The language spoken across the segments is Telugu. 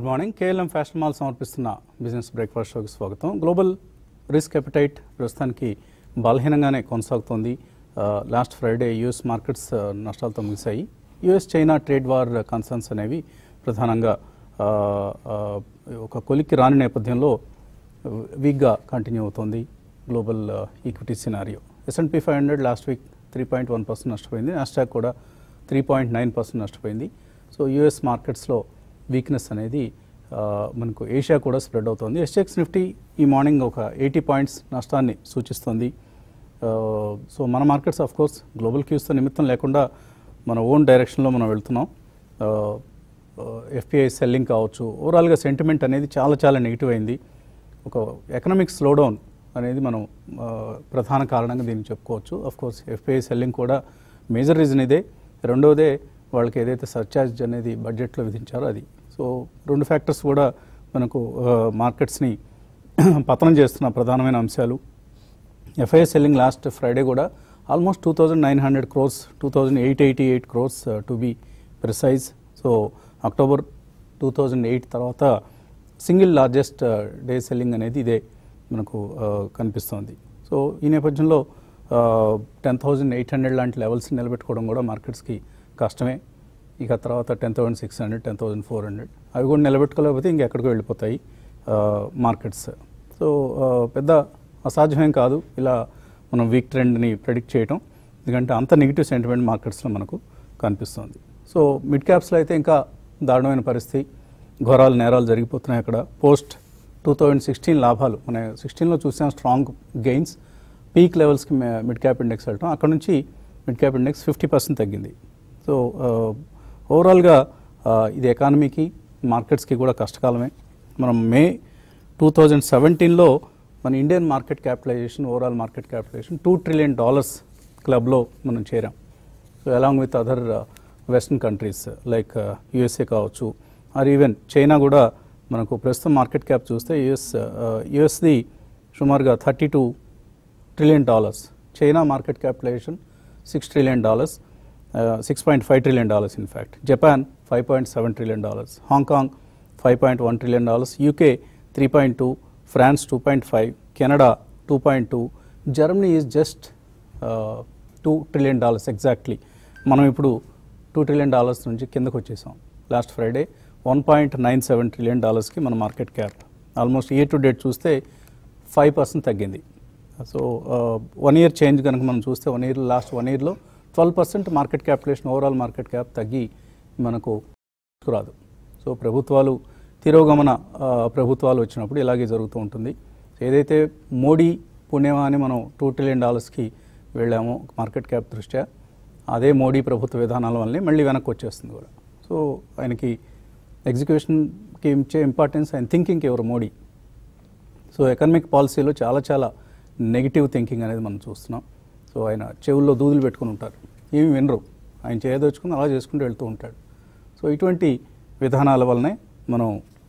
Good morning KLM fashion mall సమర్పిస్తున్న బిజినెస్ బ్రేక్ఫాస్ట్ షోకి స్వాగతం గ్లోబల్ రిస్క్ ఎపిటైట్ ప్రస్తుతానికి బలహీనంగానే కొనసాగుతోంది లాస్ట్ ఫ్రైడే యుఎస్ మార్కెట్స్ ఆ, నష్టాలతో ముగిశాయి US China trade war concerns అనేవి ప్రధానంగా ఆ, ఆ, ఒక కొలిక్కి రాని నేపథ్యంలో వీక్గా కంటిన్యూ అవుతోంది global equity scenario S and P five hundred last week three point one percent నష్టపోయింది నాస్టాక్ కూడా త్రీ పాయింట్ నైన్ పర్సెంట్ నష్టపోయింది సో యుఎస్ మార్కెట్స్లో వీక్నెస్ అనేది ఆ, మనకు ఏషియా కూడా స్ప్రెడ్ అవుతుంది ఎస్టెక్స్ నిఫ్టీ ఈ మార్నింగ్ ఒక ఎయిటీ పాయింట్స్ నష్టాన్ని సూచిస్తుంది ఆ, సో మన మార్కెట్స్ ఆఫ్ కోర్స్ గ్లోబల్ క్యూస్తో నిమిత్తం లేకుండా మన ఓన్ డైరెక్షన్లో మనం వెళ్తున్నాం ఎఫ్పిఐ సెల్లింగ్ కావచ్చు ఓవరాల్గా సెంటిమెంట్ అనేది చాలా చాలా నెగిటివ్ అయింది ఒక ఎకనామిక్ స్లోడౌన్ అనేది మనం ఆ, ప్రధాన కారణంగా దీన్ని చెప్పుకోవచ్చు అఫ్ కోర్స్ ఎఫ్పిఐ సెల్లింగ్ కూడా మేజర్ రీజన్ ఇదే రెండవదే వాళ్ళకి ఏదైతే సర్చార్జ్ అనేది బడ్జెట్లో విధించారో అది సో రెండు ఫ్యాక్టర్స్ కూడా మనకు మార్కెట్స్ని పతనం చేస్తున్న ప్రధానమైన అంశాలు ఎఫ్ఐ సెల్లింగ్ లాస్ట్ ఫ్రైడే కూడా almost two thousand nine hundred crores two thousand eight eighty eight crores to be precise so October two thousand eight తర్వాత సింగిల్ లార్జెస్ట్ డే సెల్లింగ్ అనేది ఇదే మనకు ఆ, కనిపిస్తోంది సో ఈ నేపథ్యంలో టెన్ థౌజండ్ ఎయిట్ హండ్రెడ్ లాంటి లెవెల్స్ నిలబెట్టుకోవడం కూడా మార్కెట్స్కి కష్టమే ఇక తర్వాత ten thousand six hundred ten thousand four hundred అవి కూడా నిలబెట్టుకోలేకపోతే ఇంకెక్కడికో వెళ్ళిపోతాయి మార్కెట్స్ సో ఆ, పెద్ద అసాధ్యమేం కాదు ఇలా మనం వీక్ ట్రెండ్ని ప్రెడిక్ట్ చేయటం ఎందుకంటే అంత నెగిటివ్ సెంటిమెంట్ మార్కెట్స్లో మనకు కనిపిస్తుంది సో మిడ్ క్యాప్స్లో అయితే ఇంకా దారుణమైన పరిస్థితి ఘోరాలు నేరాలు జరిగిపోతున్నాయి అక్కడ పోస్ట్ టూ థౌజండ్ సిక్స్టీన్ లాభాలు మన సిక్స్టీన్లో చూసాం స్ట్రాంగ్ గెయిన్స్ పీక్ లెవెల్స్కి మిడ్ క్యాప్ ఇండెక్స్ వెళ్ళటం అక్కడ నుంచి mid cap index fifty percent తగ్గింది సో ఓవరాల్గా ఇది ఎకానమీకి మార్కెట్స్కి కూడా కష్టకాలమే మనం మే టూ థౌజండ్ సెవెంటీన్లో మన Indian market capitalisation overall market capitalisation two trillion dollars క్లబ్లో మనం చేరాం so along with other western countries like USA కావచ్చు ఆర్ ఈవెన్ చైనా కూడా మనకు ప్రస్తుతం మార్కెట్ క్యాప్ చూస్తే యుఎస్ యుఎస్ది సుమారుగా thirty two trillion dollars China market capitalisation six trillion dollars six point five trillion dollars in fact Japan five point seven trillion dollars Hong Kong five point one trillion dollars UK three point two France two point five Canada two point two Germany is just two trillion dollars exactly మనం ఇప్పుడు టూ ట్రిలియన్ డాలర్స్ నుంచి కిందకు వచ్చేసాం last Friday one point nine seven trillion డాలర్స్కి మన market cap almost year to date చూస్తే ఫైవ్ పర్సెంట్ తగ్గింది సో వన్ ఇయర్ చేంజ్ కనుక మనం చూస్తే వన్ ఇయర్ లాస్ట్ వన్ ఇయర్లో twelve percent market capitalisation overall market cap తగ్గి మనకు రాదు సో ప్రభుత్వాలు తిరోగమన ఆ, ప్రభుత్వాలు వచ్చినప్పుడు ఇలాగే జరుగుతూ ఉంటుంది ఏదైతే మోడీ పుణ్యమా అని మనం టూ ట్రిలియన్ డాలర్స్కి వెళ్ళామో మార్కెట్ క్యాప్ దృష్ట్యా అదే మోడీ ప్రభుత్వ విధానాల వల్లనే మళ్ళీ వెనక్కి వచ్చేస్తుంది కూడా సో ఆయనకి ఎగ్జిక్యూషన్కి ఇచ్చే ఇంపార్టెన్స్ ఆయన థింకింగ్కి ఎవరు మోడీ సో ఎకనామిక్ పాలసీలో చాలా చాలా నెగిటివ్ థింకింగ్ అనేది మనం చూస్తున్నాం సో ఆయన చెవుల్లో దూదులు పెట్టుకుని ఉంటారు ఏమి వినరు ఆయన చేయదలుచుకుని అలా చేసుకుంటూ వెళ్తూ ఉంటాడు సో ఇటువంటి విధానాల వల్లనే మనం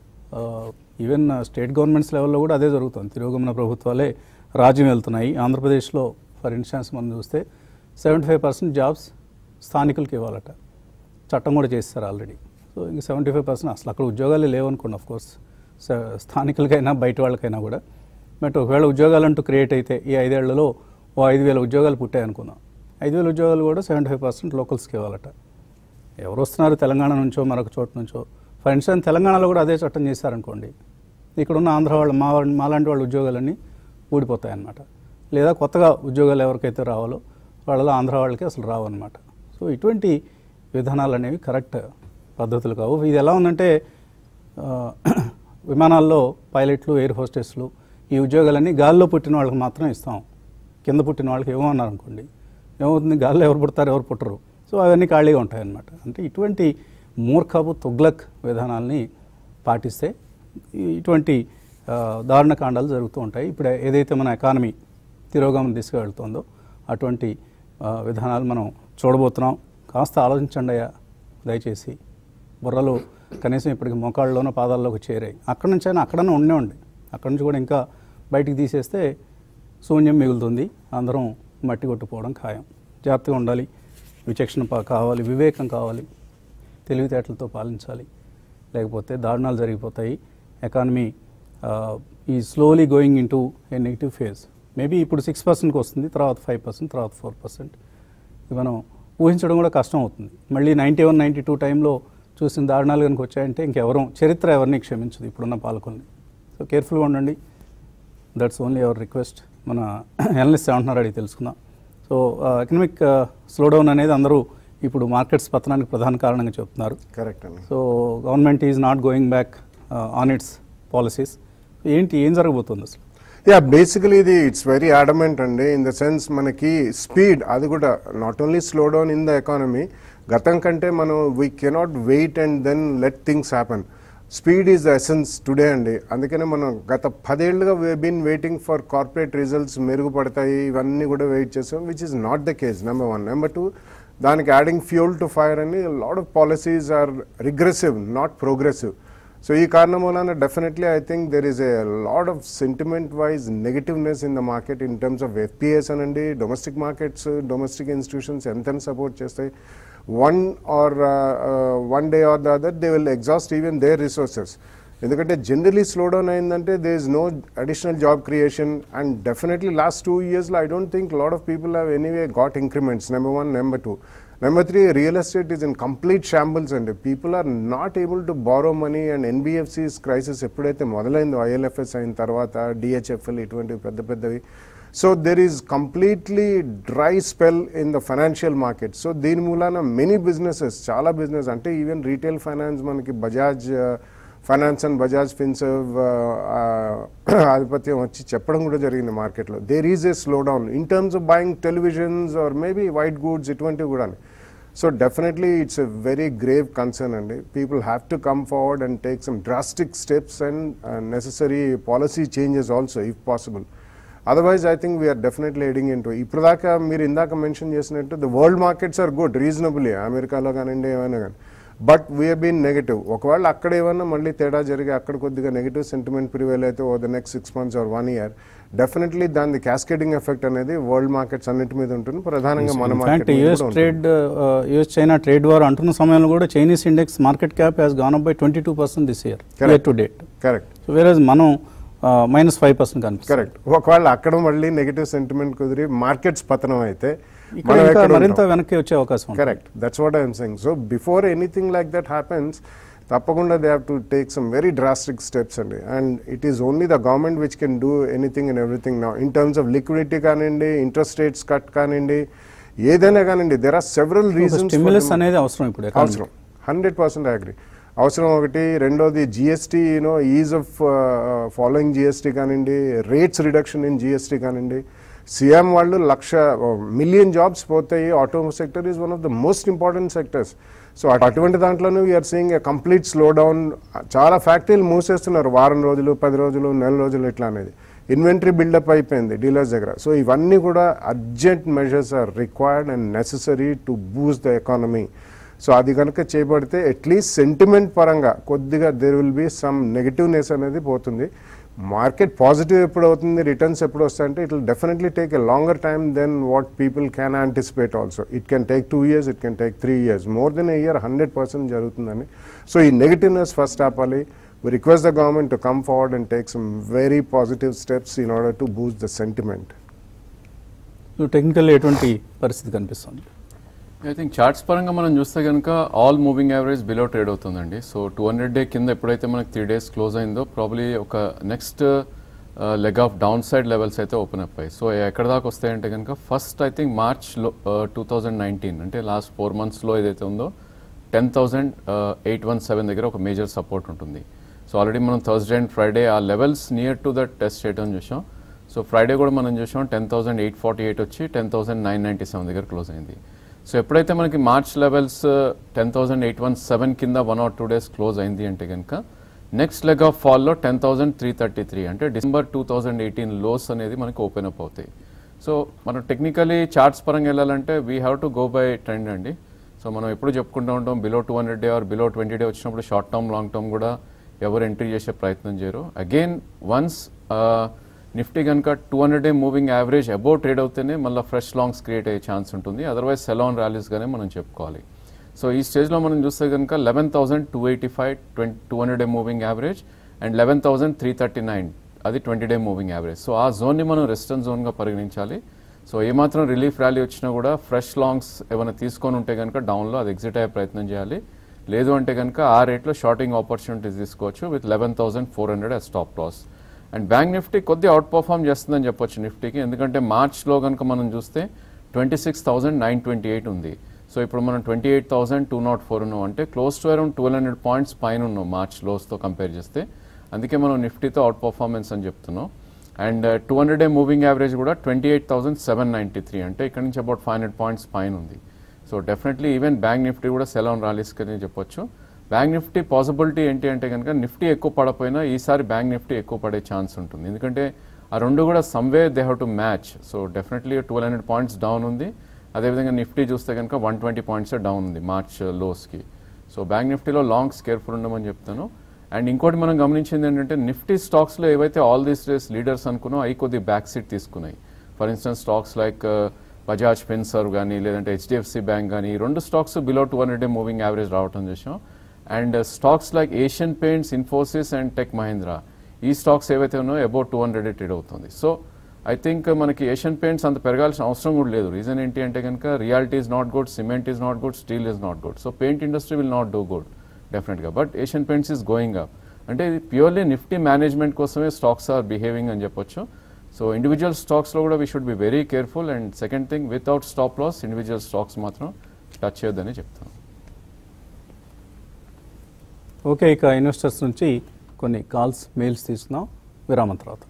ఈవెన్ స్టేట్ గవర్నమెంట్స్ లెవెల్లో కూడా అదే జరుగుతుంది తిరోగమన ప్రభుత్వాలే రాజ్యం వెళ్తున్నాయి ఆంధ్రప్రదేశ్లో ఫర్ ఇన్స్టాన్స్ మనం చూస్తే సెవెంటీ ఫైవ్ పర్సెంట్ జాబ్స్ స్థానికులకి ఇవ్వాలట చట్టం కూడా చేస్తారు ఆల్రెడీ సో ఇంక సెవెంటీ ఫైవ్ పర్సెంట్ అసలు అక్కడ ఉద్యోగాలే లేవనుకోండి ఆఫ్ కోర్స్ స్థానికులకైనా బయట వాళ్ళకైనా కూడా బట్ ఒకవేళ ఉద్యోగాలు అంటూ క్రియేట్ అయితే ఈ ఐదేళ్లలో ఓ ఐదు వేల ఉద్యోగాలు పుట్టాయి అనుకుందాం ఐదు వేల ఉద్యోగాలు కూడా సెవెంటీ ఫైవ్ పర్సెంట్ లోకల్స్కి ఇవ్వాలట ఎవరు వస్తున్నారు తెలంగాణ నుంచో మరొక చోట నుంచో ఫర్ ఇన్స్టెన్స్ తెలంగాణలో కూడా అదే చట్టం చేశారనుకోండి ఇక్కడ ఉన్న ఆంధ్ర వాళ్ళు మా వాళ్ళ- మాలాంటి వాళ్ళ ఉద్యోగాలన్నీ ఊడిపోతాయి అన్నమాట లేదా కొత్తగా ఉద్యోగాలు ఎవరికైతే రావాలో వాళ్ళలో ఆంధ్ర వాళ్ళకి అసలు రావన్నమాట సో ఇటువంటి విధానాలు అనేవి కరెక్ట్ పద్ధతులు కావు ఇది ఎలా ఉందంటే ఆ, విమానాల్లో పైలట్లు ఎయిర్ హోస్టెస్లు ఈ ఉద్యోగాలన్నీ గాల్లో పుట్టిన వాళ్ళకి మాత్రం ఇస్తాం కింద పుట్టిన వాళ్ళకి ఏమన్నారు అనుకోండి ఏమవుతుంది గాల్లో ఎవరు పుడతారు ఎవరు పుట్టరు సో అవన్నీ ఖాళీగా ఉంటాయి అన్నమాట అంటే ఇటువంటి మూర్ఖపు తుగ్లక్ విధానాల్ని పాటిస్తే ఈ- ఇటువంటి ఆ, దారుణ కాండాలు జరుగుతూ ఉంటాయి ఇప్పుడు ఏదైతే మన ఎకానమీ తిరోగమన దిశగా వెళ్తుందో అటువంటి ఆ, విధానాలు మనం చూడబోతున్నాం కాస్త ఆలోచించండి అయ్యా దయచేసి బుర్రలు కనీసం ఇప్పటికి మోకాళ్ళలోనో పాదాల్లోకి చేరాయి అక్కడి నుంచి అయినా అక్కడనే ఉండేవండి అక్కడి నుంచి కూడా ఇంకా బయటికి తీసేస్తే శూన్యం మిగులుతుంది అందరం మట్టి కొట్టుకోవడం ఖాయం జాగ్రత్తగా ఉండాలి విచక్షణ ప- కావాలి వివేకం కావాలి తెలివితేటలతో పాలించాలి లేకపోతే దారుణాలు జరిగిపోతాయి ఎకానమీ ఈ slowly going into a negative phase maybe ఇప్పుడు సిక్స్ పర్సెంట్కి వస్తుంది తర్వాత ఫైవ్ పర్సెంట్ తర్వాత ఫోర్ పర్సెంట్ ఇది మనం ఊహించడం కూడా కష్టం అవుతుంది మళ్ళీ నైంటీ వన్ నైంటీ టూ టైంలో చూసిన దారుణాలు కనుక వచ్చాయంటే ఇంకెవరూ చరిత్ర ఎవరిని క్షమించదు ఇప్పుడున్న పాలకుల్ని సో కేర్ఫుల్గా ఉండండి దట్స్ ఓన్లీ అవర్ రిక్వెస్ట్ మన అనలిస్ట్ ఏమంటున్నారు అడిగి తెలుసుకుందాం సో ఎకనామిక్ స్లోడౌన్ అనేది అందరూ ఇప్పుడు మార్కెట్స్ పతనానికి ప్రధాన కారణంగా చెప్తున్నారు కరెక్ట్ అండి so government is not going back on its policies ఏంటి ఏం జరగబోతుంది అసలు యా బేసికలీ ఇది ఇట్స్ వెరీ అడమెంట్ అండి ఇన్ ద సెన్స్ మనకి స్పీడ్ అది కూడా not only slow down in the economy గతం కంటే మనం we cannot wait and then let things happen speed is the essence today అండి అందుకనే మనం గత పదేళ్లుగా we been waiting for corporate results మెరుగుపడతాయి ఇవన్నీ కూడా వెయిట్ చేసాం which is not the case number one number two దానికి యాడింగ్ ఫ్యూల్ టు ఫైర్ అని lot of policies are regressive not progressive so ఈ కారణం వలన definitely I think there is a lot of sentiment wise negativeness in the market in terms of FPs అనండి డొమెస్టిక్ మార్కెట్స్ డొమెస్టిక్ ఇన్స్టిట్యూషన్స్ ఎంత సపోర్ట్ చేస్తాయి one or one day or the other they will exhaust even their resources ఎందుకంటే జనరలీ స్లో డౌన్ అయిందంటే they is no additional job creation and definitely last two ఇయర్స్లో I don't think lot of people have anyway got increments number one number two number three real estate is in complete shambles అండి people are not able to borrow money and NBFCs crisis ఎప్పుడైతే మొదలైందో ఐఎల్ఎఫ్ఎస్ అయిన తర్వాత డిహెచ్ఎఫ్ఎల్ ఇటువంటివి పెద్ద పెద్దవి so there is completely dry spell in the financial market so దీని మూలాన మెనీ బిజినెసెస్ చాలా బిజినెస్ అంటే ఈవెన్ రీటైల్ ఫైనాన్స్ మనకి బజాజ్ ఫైనాన్స్ అండ్ బజాజ్ ఫిన్సర్వ్ ఆధిపత్యం వచ్చి చెప్పడం కూడా జరిగింది మార్కెట్లో there is a slow down in terms of buying televisions or maybe white goods ఇటువంటివి కూడా so definitely it's a very grave concern అండి people have to come forward and take some drastic steps and necessary policy changes also if possible otherwise I think we're definitely heading into ఇప్పుడు దాకా మీరు ఇందాక మెన్షన్ చేసినట్టు the world markets are good reasonably అమెరికాలో కానివ్వండి ఏమైనా కానీ బట్ వీఆర్ బీన్ నెగిటివ్ ఒకవేళ అక్కడ ఏమన్నా మళ్ళీ తేడా జరిగి అక్కడ కొద్దిగా నెగిటివ్ సెంటిమెంట్ ప్రివేల్ అయితే over the next six months or one year definitely దాని క్యాస్కేడింగ్ ఎఫెక్ట్ అనేది వరల్డ్ మార్కెట్స్ అన్నిటి మీద ఉంటుంది ప్రధానంగా మన ఇన్ఫాక్ట్ మార్కెట్ మీద యుఎస్ కూడా ఉంటుంది. Trade US China trade war అంటున్న సమయంలో కూడా Chinese index market cap has gone up by twenty two percent this year year Correct. To date correct so వేరే మనం మైనస్ ఫైవ్ పర్సెంట్ కనిపిస్తుంది కరెక్ట్ ఒకవేళ అక్కడ మళ్ళీ నెగిటివ్ సెంటిమెంట్ కుదిరి మార్కెట్స్ పతనం అయితే ఇక్కడ మనం ఇంకా ఎక్కడ మరింత ఉంటాం? వెనక్కి వచ్చే అవకాశం ఉంది correct that's what I'm saying so before anything like that happens తప్పకుండా they have to take some very drastic steps అండి and it is only the government which can do anything and everything నా ఇన్ టర్మ్స్ ఆఫ్ లిక్విడిటీ కానివ్వండి ఇంట్రెస్ట్ రేట్స్ కట్ కానివ్వండి ఏదైనా కానివ్వండి there are several reasons stimulus అనేది అవసరం ఇప్పుడు economy. అవసరం హండ్రెడ్ పర్సెంట్ అగ్రి అవసరం ఒకటి రెండోది GST you know ease of following GST కానివ్వండి రేట్స్ రిడక్షన్ ఇన్ జిఎస్టీ కానివ్వండి సీఎం వాళ్ళు లక్ష మిలియన్ జాబ్స్ పోతాయి auto sector is one of the most important sectors so అటువంటి దాంట్లోనూ we're seeing a complete slow down చాలా ఫ్యాక్టరీలు మూసేస్తున్నారు వారం రోజులు పది రోజులు నెల రోజులు ఇట్లా అనేది ఇన్వెంటరీ బిల్డప్ అయిపోయింది డీలర్స్ దగ్గర సో ఇవన్నీ కూడా urgent measures are required and necessary to boost the economy so అది కనుక చేపడితే అట్లీస్ట్ సెంటిమెంట్ పరంగా కొద్దిగా there will be some negativeness అనేది పోతుంది మార్కెట్ పాజిటివ్ ఎప్పుడు అవుతుంది రిటర్న్స్ ఎప్పుడు వస్తాయంటే it will definitely take a longer time than what people can anticipate also it can take two years it can take three years more than A year hundred percent జరుగుతుందని సో ఈ నెగిటివ్నెస్ ఫస్ట్ ఆపాలి we request the government to come forward and take some very positive steps in order to boost the sentiment so technical ఎటువంటి పరిస్థితి కనిపిస్తుంది ఐ థింక్ చార్ట్స్ పరంగా మనం చూస్తే కనుక all moving average below trade అవుతుందండి సో టూ హండ్రెడ్ డే కింద ఎప్పుడైతే మనకి త్రీ డేస్ క్లోజ్ అయిందో ప్రాబ్లీ ఒక next leg of down side levels అయితే ఓపెన్ అప్ అయ్యాయి సో ఎక్కడ దాకా వస్తాయంటే కనుక ఫస్ట్ ఐ థింక్ మార్చ్లో టూ థౌజండ్ నైన్టీన్ అంటే లాస్ట్ ఫోర్ మంత్స్లో ఏదైతే ఉందో ten thousand eight one seven దగ్గర ఒక మేజర్ సపోర్ట్ ఉంటుంది సో ఆల్రెడీ మనం థర్స్డే అండ్ ఫ్రైడే ఆ levels near to that test చేయడం చూసాం సో ఫ్రైడే కూడా మనం చూసాం ten thousand eight forty eight వచ్చి ten thousand nine ninety seven దగ్గర క్లోజ్ అయింది సో ఎప్పుడైతే మనకి March levels ten thousand eight one seven కింద one or two days close అయింది అంటే కనుక నెక్స్ట్ లెగ్ ఆఫ్ ఫాల్లో ten thousand three thirty three అంటే December two thousand eighteen lows అనేది మనకి ఓపెన్ అప్ అవుతాయి సో మనం టెక్నికలీ చార్ట్స్ పరంగా వెళ్ళాలంటే we have to go by trend అండి సో మనం ఎప్పుడు చెప్పుకుంటూ ఉంటాం below two hundred day or below twenty day వచ్చినప్పుడు షార్ట్ టర్మ్ లాంగ్ టర్మ్ కూడా ఎవరు ఎంట్రీ చేసే ప్రయత్నం చేయరు అగైన్ వన్స్ నిఫ్టీ కనుక two hundred day moving average above trade అవుతేనే మళ్ళీ ఫ్రెష్ లాంగ్స్ క్రియేట్ అయ్యే ఛాన్స్ ఉంటుంది అదర్వైజ్ సెలాన్ ర్యాలీస్గానే మనం చెప్పుకోవాలి సో ఈ స్టేజ్లో మనం చూస్తే కనుక eleven thousand two eighty five twenty two hundred day moving average and eleven thousand three thirty nine అది twenty day moving average so ఆ జోన్ని మనం రెసిస్టెన్స్ జోన్గా పరిగణించాలి సో ఏమాత్రం రిలీఫ్ ర్యాలీ వచ్చినా కూడా ఫ్రెష్ లాంగ్స్ ఏమైనా తీసుకొని ఉంటే కనుక డౌన్లో అది ఎగ్జిట్ అయ్యే ప్రయత్నం చేయాలి లేదు అంటే కనుక ఆ రేట్లో షార్టింగ్ ఆపర్చునిటీస్ తీసుకోవచ్చు with eleven thousand four hundred as stop loss and bank Nifty కొద్దిగా అవుట్ పర్ఫామ్ చేస్తుందని చెప్పొచ్చు నిఫ్టీకి ఎందుకంటే మార్చ్లో కనుక మనం చూస్తే twenty six thousand nine twenty eight ఉంది సో ఇప్పుడు మనం twenty eight thousand two nought four ఉన్నాం అంటే close to around twelve hundred points పైన ఉన్నాం మార్చ్ లోస్తో కంపేర్ చేస్తే అందుకే మనం నిఫ్టీతో అవుట్ పర్ఫార్మెన్స్ అని చెప్తున్నాం and two hundred day moving average కూడా twenty eight thousand seven ninety three అంటే ఇక్కడ నుంచి అబౌట్ ఫైవ్ హండ్రెడ్ పాయింట్స్ పైన ఉంది so definitely even bank Nifty కూడా సెల్ ఆన్ ర్యాలీస్ అని చెప్పొచ్చు బ్యాంక్ నిఫ్టీ పాసిబిలిటీ ఏంటి అంటే కనుక నిఫ్టీ ఎక్కువ పడపోయినా ఈసారి బ్యాంక్ నిఫ్టీ ఎక్కువ పడే ఛాన్స్ ఉంటుంది ఎందుకంటే ఆ రెండు కూడా someway they have to match so definitely twelve hundred points down ఉంది అదేవిధంగా నిఫ్టీ చూస్తే కనుక వన్ ట్వంటీ పాయింట్స్ డౌన్ ఉంది మార్చ్ లోస్కి సో బ్యాంక్ నిఫ్టీలో లాంగ్స్ కేర్ఫుల్ ఉండమని చెప్తాను అండ్ ఇంకోటి మనం గమనించింది ఏంటంటే నిఫ్టీ స్టాక్స్లో ఏవైతే ఆల్ దీస్ డేస్ లీడర్స్ అనుకున్నో అవి కొద్ది బ్యాక్ సీట్ తీసుకున్నాయి for instance stocks like Bajaj Finserv కానీ లేదంటే హెచ్డిఎఫ్సి బ్యాంక్ కానీ ఈ రెండు stocks below two hundred day moving average రావటం చేసాం and stocks like Asian Paints Infosys and Tech Mahindra ఈ స్టాక్స్ ఏవైతే ఉన్నాయో అబౌట్ టూ హండ్రెడ్ ట్రేడ్ అవుతుంది సో ఐ థింక్ మనకి ఏషియన్ పెయింట్స్ అంత పెరగాల్సిన అవసరం కూడా లేదు రీజన్ ఏంటి అంటే కనుక reality is not good cement is not good steel is not good so paint industry will not do good డెఫినెట్గా but Asian Paints is going up అంటే ఇది ప్యూర్లీ నిఫ్టీ మేనేజ్మెంట్ కోసమే స్టాక్స్ ఆర్ బిహేవింగ్ అని చెప్పొచ్చు సో ఇండివిజువల్ స్టాక్స్లో కూడా we should be very careful and second thing without stop loss individual stocks మాత్రం టచ్ చేయొద్దని చెప్తాను ఓకే ఇక ఇన్వెస్టర్స్ నుంచి కొన్ని కాల్స్ మెయిల్స్ తీసుకున్నాం విరామం తర్వాత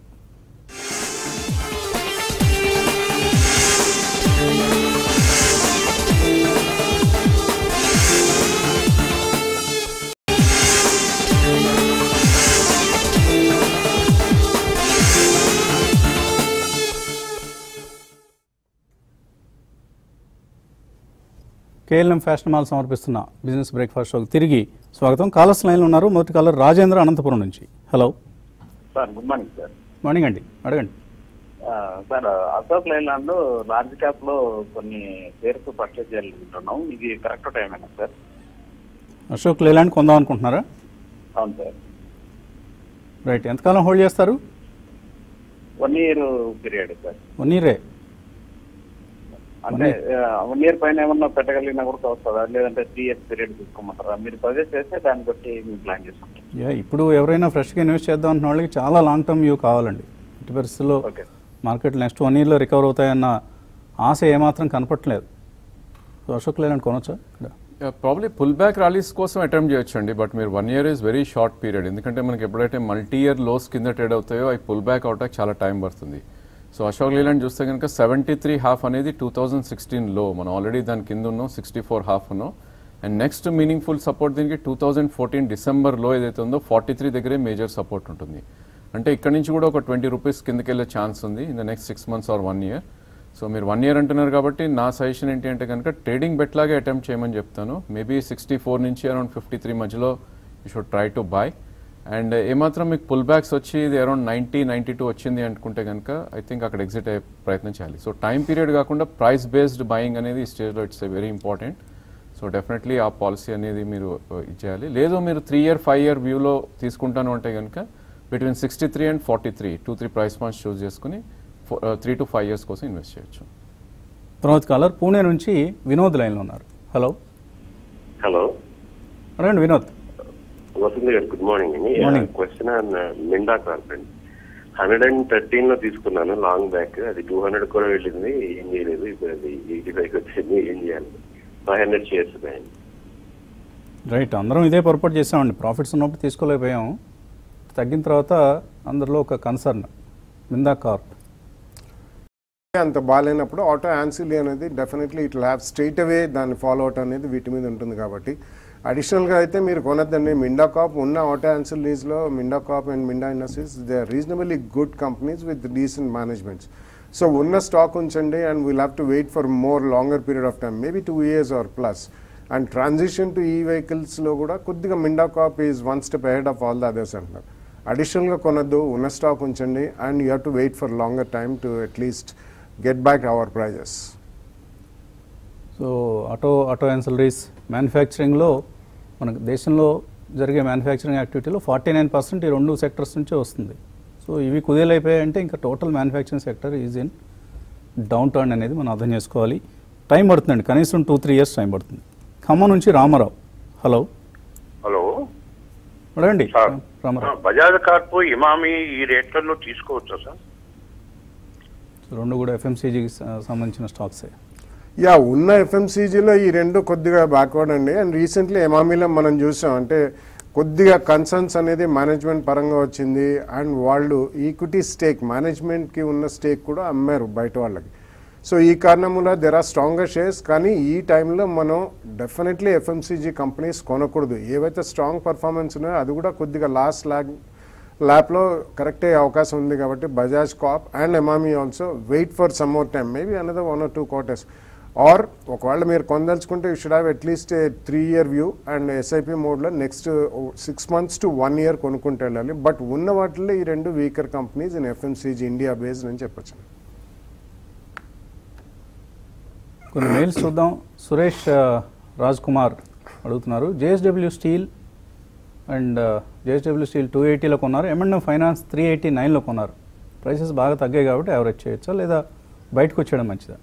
కేఎల్ఎం ఫ్యాషన్ మాల్ సమర్పిస్తున్న బిజినెస్ బ్రేక్ఫాస్ట్ షోకి తిరిగి స్వాగతం కాలర్స్ లైన్లో ఉన్నారు మొదటి కాలర్ రాజేంద్ర అనంతపురం నుంచి hello sir good morning sir morning అండి అడగండి ఆ, సార్ అశోక్ లైలాండ్ లో లార్జ్ క్యాప్ లో కొన్ని షేర్స్ పర్చేజ్ చేయాలనుకుంటున్నాం ఇది కరెక్ట్ టైమేనా సార్ అశోక్ లేలాండ్ కొందాం అనుకుంటున్నారా అవును సార్ రైట్ ఎంతకాలం హోల్డ్ చేస్తారు one year period sir one ఇయరే అంటే వన్ ఇయర్ పైన ఏమన్నా పెట్టగలిగినా కూడా వస్తుందా లేదంటే త్రీ ఇయర్స్ పీరియడ్ తీసుకోమంటారా మీరు సజెస్ట్ చేస్తే దాన్ని బట్టి మేము ప్లాన్ చేసుకుంటాం యా ఇప్పుడు ఎవరైనా ఫ్రెష్గా ఇన్వెస్ట్ చేద్దాం అంటున్న వాళ్ళకి చాలా లాంగ్ టర్మ్ వ్యూ కావాలండి ఇటు పరిస్థితుల్లో ఓకే మార్కెట్ నెక్స్ట్ వన్ ఇయర్లో రికవర్ అవుతాయన్న ఆశ ఏమాత్రం కనపట్లేదు సో అశోక్ లేలాండ్ కొనొచ్చా ఇక్కడ ప్రాబ్లీ పుల్ బ్యాక్ ర్యాలీస్ కోసం అటెంప్ట్ చేయొచ్చు అండి బట్ మీరు one year is very short period ఎందుకంటే మనకి ఎప్పుడైతే మల్టీ ఇయర్ లోస్ కింద ట్రేడ్ అవుతాయో అవి పుల్ బ్యాక్ అవటానికి చాలా టైం పడుతుంది సో అశోక్ లేలాండ్ చూస్తే కనుక సెవెంటీ త్రీ హాఫ్ అనేది టూ థౌజండ్ సిక్స్టీన్ లో మనం ఆల్రెడీ దాని కింద ఉన్నాం సిక్స్టీ ఫోర్ హాఫ్ ఉన్నాం అండ్ నెక్స్ట్ మీనింగ్ఫుల్ సపోర్ట్ దీనికి టూ థౌజండ్ ఫోర్టీన్ డిసెంబర్లో ఏదైతే ఉందో ఫార్టీ త్రీ దగ్గరే మేజర్ సపోర్ట్ ఉంటుంది అంటే ఇక్కడ నుంచి కూడా ఒక ట్వంటీ రూపీస్ కిందకి వెళ్ళే ఛాన్స్ ఉంది in the next six months or one year so మీరు వన్ ఇయర్ అంటున్నారు కాబట్టి నా సజెషన్ ఏంటి అంటే కనుక ట్రేడింగ్ బెట్ లాగే అటెంప్ట్ చేయమని చెప్తాను మేబీ సిక్స్టీ ఫోర్ నుంచి అరౌండ్ ఫిఫ్టీ త్రీ మధ్యలో you should try to buy and ఏమాత్రం మీకు పుల్ బ్యాక్స్ వచ్చి ఇది అరౌండ్ నైంటీ నైంటీ టూ వచ్చింది అనుకుంటే కనుక ఐ థింక్ అక్కడ ఎగ్జిట్ అయ్యే ప్రయత్నం చేయాలి సో టైం పీరియడ్ కాకుండా ప్రైస్ బేస్డ్ బయింగ్ అనేది ఈ స్టేజ్లో it's very important so definitely ఆ పాలసీ అనేది మీరు uh, ఇచ్చేయాలి లేదు మీరు త్రీ ఇయర్ ఫైవ్ ఇయర్ వ్యూలో తీసుకుంటాను అంటే కనుక between sixty three and forty three two three price points choose చేసుకుని త్రీ టు ఫైవ్ ఇయర్స్ కోసం ఇన్వెస్ట్ చేయొచ్చు తర్వాత కాలర్ పూణే నుంచి వినోద్ లైన్లో ఉన్నారు హలో హలో అడగండి వినోద్ వసంత్ గారు గుడ్ మార్నింగ్ అండి Morning. క్వశ్చన్ ఆన్ మిండా కార్పెంట్ హండ్రెడ్ అండ్ థర్టీన్ లో తీసుకున్నాను లాంగ్ బ్యాక్ అది టూ హండ్రెడ్ కూడా వెళ్ళింది ఏం చేయలేదు ఇప్పుడు అది ఎయిటీ ఫైవ్ వచ్చింది ఏం చేయాలి ఫైవ్ హండ్రెడ్ షేర్స్ ఉన్నాయండి రైట్ అందరం ఇదే పొరపాటు చేసామండి ప్రాఫిట్స్ ఉన్నప్పుడు తీసుకోలేకపోయాము తగ్గిన తర్వాత అందరిలో ఒక కన్సర్న్ మిందా కార్ప్ అంత బాగాలేనప్పుడు ఆటో యాన్సిలీ అనేది definitely it have straight away దాన్ని ఫాలో అవుట్ అనేది వీటి మీద ఉంటుంది కాబట్టి అడిషనల్గా అయితే మీరు కొనద్దండి మిండా కాప్ ఉన్న ఆటో యాన్సిలీస్లో Minda corp and Minda industries they are reasonably good companies with decent managements so ఉన్న స్టాక్ ఉంచండి and we'll have to wait for more longer period of time maybe two years or plus and transition to E వెహికల్స్లో కూడా కొద్దిగా Minda corp is one step ahead of all the others అంటున్నారు అడిషనల్గా కొనద్దు ఉన్న స్టాక్ ఉంచండి and you have to wait for longer time to at least get back our prices so auto auto ancillaries మ్యానుఫ్యాక్చరింగ్లో మనకు దేశంలో జరిగే మ్యానుఫ్యాక్చరింగ్ యాక్టివిటీలో ఫార్టీ నైన్ పర్సెంట్ ఈ రెండు సెక్టర్స్ నుంచే వస్తుంది సో ఇవి కుదేలైపోయాయంటే ఇంకా total manufacturing sector is in downturn అనేది మనం అర్థం చేసుకోవాలి టైం పడుతుందండి కనీసం టూ త్రీ ఇయర్స్ టైం పడుతుంది ఖమ్మం నుంచి రామారావు హలో హలో అడగండి సార్ రామారావు బజాజ్ కార్పు ఇమామి ఈ రేట్లలో తీసుకోవచ్చా సార్ రెండు కూడా ఎఫ్ఎంసీజీకి సంబంధించిన స్టాక్సే యా ఉన్న ఎఫ్ఎంసీజీలో ఈ రెండు కొద్దిగా బ్యాక్వర్డ్ అండి అండ్ రీసెంట్లీ ఎమామిలో మనం చూసాం అంటే కొద్దిగా కన్సర్న్స్ అనేది మేనేజ్మెంట్ పరంగా వచ్చింది అండ్ వాళ్ళు ఈక్విటీ స్టేక్ మేనేజ్మెంట్కి ఉన్న స్టేక్ కూడా అమ్మారు బయట వాళ్ళకి సో ఈ కారణంలో దెర్ ఆర్ స్ట్రాంగర్ షేర్స్ కానీ ఈ టైంలో మనం డెఫినెట్లీ ఎఫ్ఎంసీజీ కంపెనీస్ కొనకూడదు ఏవైతే స్ట్రాంగ్ పర్ఫార్మెన్స్ ఉన్నాయో అది కూడా కొద్దిగా లాస్ట్ లాగ్ ల్యాప్లో కరెక్ట్ అయ్యే అవకాశం ఉంది కాబట్టి Bajaj corp and Emami also wait for some more time maybe another one or two quarters or ఒకవేళ మీరు కొందలుచుకుంటే you should have at least three year view and SIP మోడ్లో next six months to one year కొనుక్కుంటూ వెళ్ళాలి బట్ ఉన్న వాటిలో ఈ రెండు weaker companies in FMCG India based అని చెప్పొచ్చు కొన్ని మెయిల్స్ చూద్దాం సురేష్ ఆ, రాజ్ కుమార్ అడుగుతున్నారు JSW steel and JSW steel two ఎయిటీలో కొన్నారు ఎంఎండ్ఎం ఫైనాన్స్ త్రీ ఎయిటీ నైన్లో కొన్నారు ప్రైసెస్ బాగా తగ్గాయి కాబట్టి యావరేజ్ చేయొచ్చా లేదా బయటకు వచ్చేయడం మంచిదా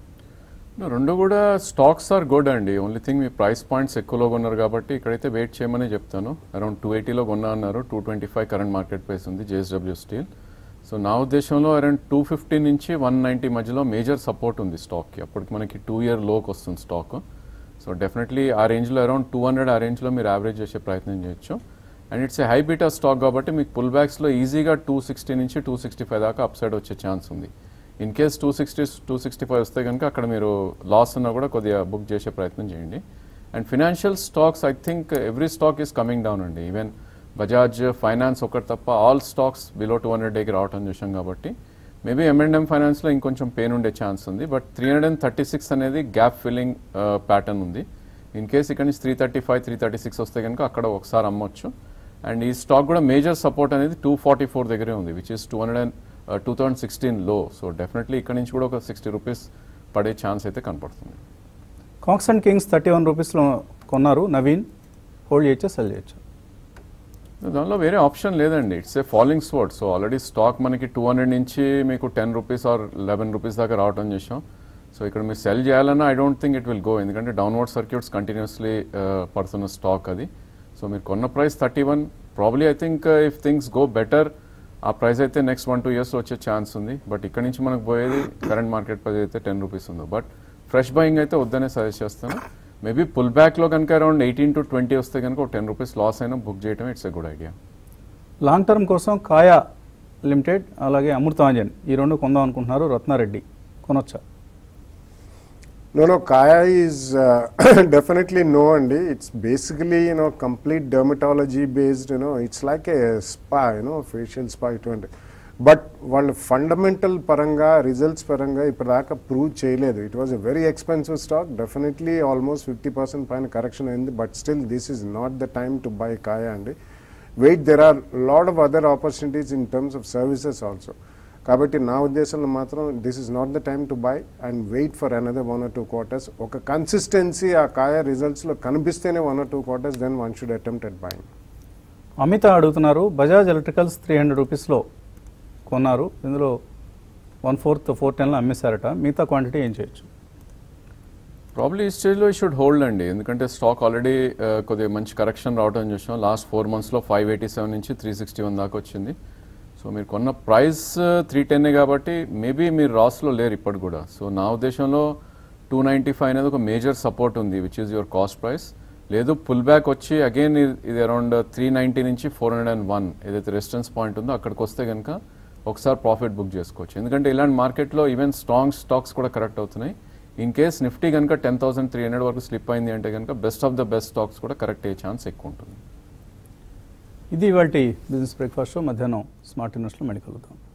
No, రెండు కూడా స్టాక్స్ ఆర్ గుడ్ అండి ఓన్లీ థింగ్ మీ ప్రైస్ పాయింట్స్ ఎక్కువలో కొన్నారు కాబట్టి ఇక్కడైతే వెయిట్ చేయమని చెప్తాను అరౌండ్ టూ ఎయిటీలో కొన్నా అన్నారు two twenty five current market price ఉంది జేఎస్డబ్ల్యూ స్టీల్ సో నా ఉద్దేశంలో అరౌండ్ టూ ఫిఫ్టీ నుంచి వన్ నైంటీ మధ్యలో మేజర్ సపోర్ట్ ఉంది స్టాక్కి అప్పటికి మనకి టూ ఇయర్ లోకి వస్తుంది స్టాక్ సో డెఫినెట్లీ ఆ రేంజ్లో అరౌండ్ టూ హండ్రెడ్ ఆ రేంజ్లో మీరు యావరేజ్ చేసే ప్రయత్నం చేయొచ్చు and it's a high beta stock కాబట్టి మీకు పుల్ బ్యాక్స్లో ఈజీగా టూ సిక్స్టీ నుంచి టూ సిక్స్టీ ఫైవ్ దాకా అప్ సైడ్ వచ్చే ఛాన్స్ ఉంది in case two sixty two sixty five వస్తే కనుక అక్కడ మీరు లాస్ ఉన్నా కూడా కొద్దిగా బుక్ చేసే ప్రయత్నం చేయండి and financial stocks I think every stock is coming down అండి ఈవెన్ బజాజ్ ఫైనాన్స్ ఒకటి తప్ప all stocks below two hundred డేకి రావటం చూసాం కాబట్టి మేబీ ఎంఎండ్ఎం ఫైనాన్స్లో ఇంకొంచెం పెయిన్ ఉండే ఛాన్స్ ఉంది but three hundred and thirty six అనేది గ్యాప్ ఫిల్లింగ్ ప్యాటర్న్ ఉంది ఇన్ కేస్ ఇక్కడ నుంచి three thirty five three thirty six వస్తే కనుక అక్కడ ఒకసారి అమ్మొచ్చు అండ్ ఈ స్టాక్ కూడా మేజర్ సపోర్ట్ అనేది టూ ఫార్టీ ఫోర్ దగ్గరే ఉంది which is two hundred and two thousand sixteen లో సో డెఫినెట్లీ ఇక్కడ నుంచి కూడా ఒక సిక్స్టీ రూపీస్ పడే ఛాన్స్ అయితే కనపడుతుంది Cox and Kings thirty one రూపీస్లో కొన్నారు నవీన్ హోల్డ్ చేయొచ్చా సెల్ చేయొచ్చా దానిలో వేరే ఆప్షన్ లేదండి it's a following sport so already stock మనకి టూ హండ్రెడ్ నుంచి మీకు ten rupees or eleven rupees దాకా రావటం చేసాం సో ఇక్కడ మీరు సెల్ చేయాలన్నా I don't think it will go ఎందుకంటే డౌన్వర్డ్ సర్క్యూట్స్ కంటిన్యూస్లీ పడుతున్న స్టాక్ అది సో మీరు కొన్న price thirty one probably I think if things go better ఆ ప్రైస్ అయితే నెక్స్ట్ వన్ టూ ఇయర్స్లో వచ్చే ఛాన్స్ ఉంది బట్ ఇక్కడ నుంచి మనకు పోయేది కరెంట్ మార్కెట్ ప్రైస్ అయితే టెన్ రూపీస్ ఉంది బట్ ఫ్రెష్ బయింగ్ అయితే వద్దనే సజెస్ట్ చేస్తాను మేబీ పుల్ బ్యాక్లో కనుక అరౌండ్ ఎయిటీన్ టు ట్వంటీ వస్తే కనుక ఒక టెన్ రూపీస్ లాస్ అయినా బుక్ చేయడం it's a good idea long term కోసం కాయా లిమిటెడ్ అలాగే అమృతాంజన్ ఈ రెండు కొందాం అనుకుంటున్నారు రత్నారెడ్డి కొనొచ్చా No, no, Kaya is uh, definitely no, Andy. It's basically, you know, complete dermatology based, you know, it's like a spa, you know, facial spa ఇటువంటి బట్ వాళ్ళు ఫండమెంటల్ పరంగా రిజల్ట్స్ పరంగా ఇప్పటిదాకా ప్రూవ్ చేయలేదు it was a very expensive stock definitely almost fifty percent పైన కరెక్షన్ అయింది but still this is not the time to buy Kaya అండి wait there are lot of other opportunities in terms of services also కాబట్టి నా ఉద్దేశంలో మాత్రం this is not the time to buy and wait for another one or two quarters ఒక కన్సిస్టెన్సీ ఆ కాయ రిజల్ట్స్లో కనిపిస్తేనే one or two quarters then one should attempt at buying Amita అడుగుతున్నారు బజాజ్ ఎలక్ట్రికల్స్ త్రీ హండ్రెడ్ రూపీస్లో కొన్నారు ఇందులో వన్ ఫోర్త్ ఫోర్ టెన్లో అమ్మేశారట మిగతా క్వాంటిటీ ఏం చేయొచ్చు ప్రాబ్లీ ఈ స్టేజ్లో ఈ షుడ్ హోల్డ్ అండి ఎందుకంటే స్టాక్ ఆల్రెడీ కొద్దిగా మంచి కరెక్షన్ రావడం చూసాం లాస్ట్ ఫోర్ మంత్స్లో ఫైవ్ ఎయిటీ సెవెన్ నుంచి త్రీ సిక్స్టీ వన్ దాకా వచ్చింది సో మీరు కొన్న ప్రైస్ త్రీ టెన్నే కాబట్టి మేబీ మీరు రాస్లో లేరు ఇప్పటి కూడా సో నా ఉద్దేశంలో టూ నైంటీ ఫైవ్ అనేది ఒక మేజర్ సపోర్ట్ ఉంది which is your cost price లేదు పుల్ బ్యాక్ వచ్చి అగైన్ ఇది అరౌండ్ త్రీ నైంటీ నుంచి ఫోర్ హండ్రెడ్ అండ్ వన్ ఏదైతే రెసిస్టెన్స్ పాయింట్ ఉందో అక్కడికి వస్తే కనుక ఒకసారి ప్రాఫిట్ బుక్ చేసుకోవచ్చు ఎందుకంటే ఇలాంటి మార్కెట్లో ఈవెన్ స్ట్రాంగ్ స్టాక్స్ కూడా కరెక్ట్ అవుతున్నాయి ఇన్ కేస్ నిఫ్టీ కనుక టెన్ థౌసండ్ త్రీ హండ్రెడ్ వరకు స్లిప్ అయింది అంటే కనుక best of the best stocks కూడా కరెక్ట్ అయ్యే ఛాన్స్ ఎక్కువ ఉంటుంది ఇది ఇవాళ బిజినెస్ బ్రేక్ఫాస్ట్ షో మధ్యాహ్నం స్మార్ట్ ఇన్వెస్ట్లో మళ్ళీ కలుద్దాం